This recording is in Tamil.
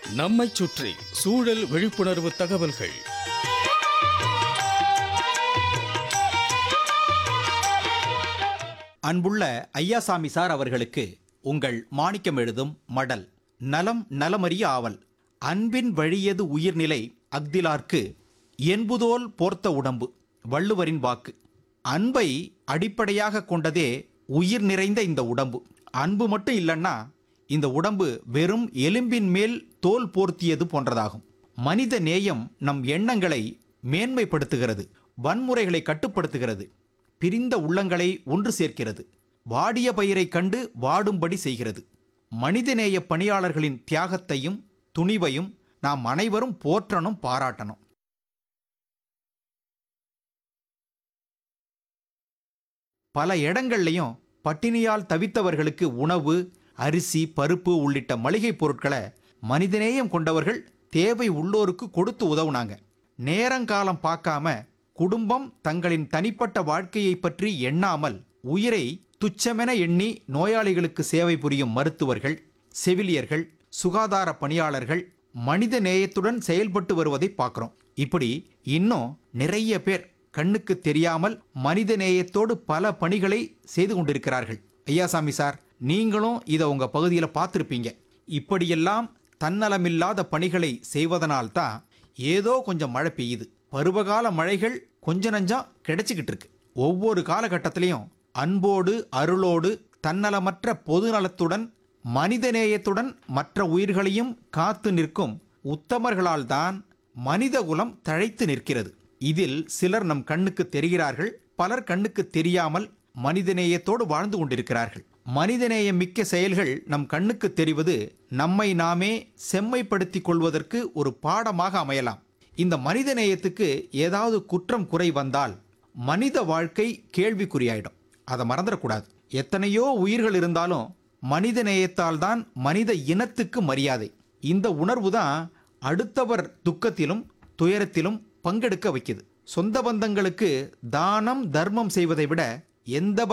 நம்மைச் சுற்றி சூழல் விழிப்புணர்வு தகவல்கள் அன்புள்ள ஐயாசாமி சார் அவர்களுக்கு உங்கள் மாணிக்கம் எழுதும் மடல் நலம் நலமறிய ஆவல் அன்பின் வழியது உயிர்நிலை அக்திலார்க்கு என்புதோல் போர்த்த உடம்பு வள்ளுவரின் வாக்கு அன்பை அடிப்படையாக கொண்டதே உயிர் நிறைந்த இந்த உடம்பு அன்பு மட்டும் இல்லைன்னா இந்த உடம்பு வெறும் எலும்பின் மேல் தோல் போர்த்தியது போன்றதாகும் மனித நேயம் நம் எண்ணங்களை மேன்மைப்படுத்துகிறது வன்முறைகளை கட்டுப்படுத்துகிறது பிரிந்த உள்ளங்களை ஒன்று சேர்க்கிறது வாடிய பயிரை கண்டு வாடும்படி செய்கிறது மனிதநேய பணியாளர்களின் தியாகத்தையும் துணிவையும் நாம் அனைவரும் போற்றணும் பாராட்டணும் பல இடங்கள்லையும் பட்டினியால் தவித்தவர்களுக்கு உணவு அரிசி பருப்பு உள்ளிட்ட மளிகைப் பொருட்களை மனிதநேயம் கொண்டவர்கள் தேவை உள்ளோருக்கு கொடுத்து உதவுனாங்க நேரங்காலம் பார்க்காம குடும்பம் தங்களின் தனிப்பட்ட வாழ்க்கையை பற்றி எண்ணாமல் உயிரை துச்சமென எண்ணி நோயாளிகளுக்கு சேவை புரியும் மருத்துவர்கள் செவிலியர்கள் சுகாதார பணியாளர்கள் மனித நேயத்துடன் செயல்பட்டு வருவதை பார்க்குறோம் இப்படி இன்னும் நிறைய பேர் கண்ணுக்கு தெரியாமல் மனித நேயத்தோடு பல பணிகளை செய்து கொண்டிருக்கிறார்கள் ஐயாசாமி சார் நீங்களும் இதை உங்க பகுதியில் பார்த்துருப்பீங்க இப்படியெல்லாம் தன்னலமில்லாத பணிகளை செய்வதனால்தான் ஏதோ கொஞ்சம் மழை பெய்யுது பருவகால மழைகள் கொஞ்ச நஞ்சம் கிடைச்சிக்கிட்டு இருக்கு ஒவ்வொரு காலகட்டத்திலையும் அன்போடு அருளோடு தன்னலமற்ற பொதுநலத்துடன் மனிதநேயத்துடன் மற்ற உயிர்களையும் காத்து நிற்கும் உத்தமர்களால் தான் மனிதகுலம் தழைத்து நிற்கிறது இதில் சிலர் நம் கண்ணுக்கு தெரிகிறார்கள் பலர் கண்ணுக்கு தெரியாமல் மனிதநேயத்தோடு வாழ்ந்து கொண்டிருக்கிறார்கள் மனிதநேயம் மிக்க செயல்கள் நம் கண்ணுக்கு தெரிவது நம்மை நாமே செம்மைப்படுத்திக் கொள்வதற்கு ஒரு பாடமாக அமையலாம் இந்த மனிதநேயத்துக்கு ஏதாவது குற்றம் குறை வந்தால் மனித வாழ்க்கை கேள்விக்குறியாயிடும் அதை மறந்துடக்கூடாது எத்தனையோ உயிர்கள் இருந்தாலும் மனித நேயத்தால் தான் மனித இனத்துக்கு மரியாதை இந்த உணர்வு தான் அடுத்தவர் துக்கத்திலும் துயரத்திலும் பங்கெடுக்க வைக்குது சொந்த பந்தங்களுக்கு தானம் தர்மம் செய்வதை விட எந்த